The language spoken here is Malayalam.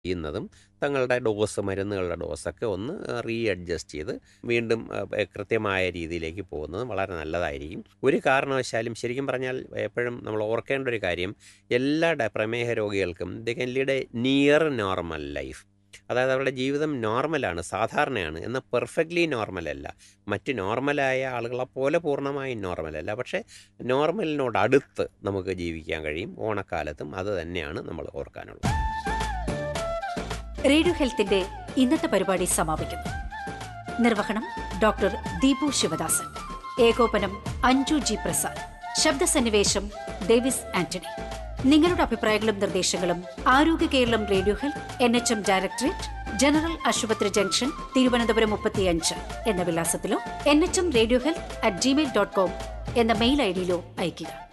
ചെയ്യുന്നതും തങ്ങളുടെ ഡോസ് മരുന്നുകളുടെ ഡോസൊക്കെ ഒന്ന് റീ അഡ്ജസ്റ്റ് ചെയ്ത് വീണ്ടും ഏഹ്, കൃത്യമായ രീതിയിലേക്ക് പോകുന്നതും വളരെ നല്ലതായിരിക്കും ഒരു കാരണവശാലും ശരിക്കും പറഞ്ഞാൽ എപ്പോഴും നമ്മൾ ഓർക്കേണ്ട ഒരു കാര്യം എല്ലാ ഡ- പ്രമേഹ രോഗികൾക്കും they can lead a near normal life അതായത് അവരുടെ ജീവിതം നോർമലാണ് സാധാരണയാണ് എന്നാൽ പെർഫെക്റ്റ്ലി നോർമൽ അല്ല മറ്റ് നോർമലായ ആളുകളെ പോലെ പൂർണ്ണമായും നോർമൽ അല്ല പക്ഷേ നോർമലിനോട് അടുത്ത് നമുക്ക് ജീവിക്കാൻ കഴിയും ഓണക്കാലത്തും അത് തന്നെയാണ് നമ്മൾ ഓർക്കാനുള്ളത് റേഡിയോ ഹെൽത്തിന്റെ ഇന്നത്തെ പരിപാടി സമാപിക്കുന്നു നിർവഹണം ഡോക്ടർ ദീപു ശിവദാസൻ ഏകോപനം അഞ്ജു ജി പ്രസാദ് ശബ്ദസന്നിവേശം ഡേവിസ് ആന്റണി നിങ്ങളുടെ അഭിപ്രായങ്ങളും നിർദ്ദേശങ്ങളും ആരോഗ്യ Keralam radio health N H M directorate general ആശുപത്രി ജംഗ്ഷൻ തിരുവനന്തപുരം മുപ്പത്തിയഞ്ച് എന്ന വിലാസത്തിലോ N H M radio health at Gmail dot com എന്ന മെയിൽ ഐ ഡിയിലോ അയയ്ക്കുക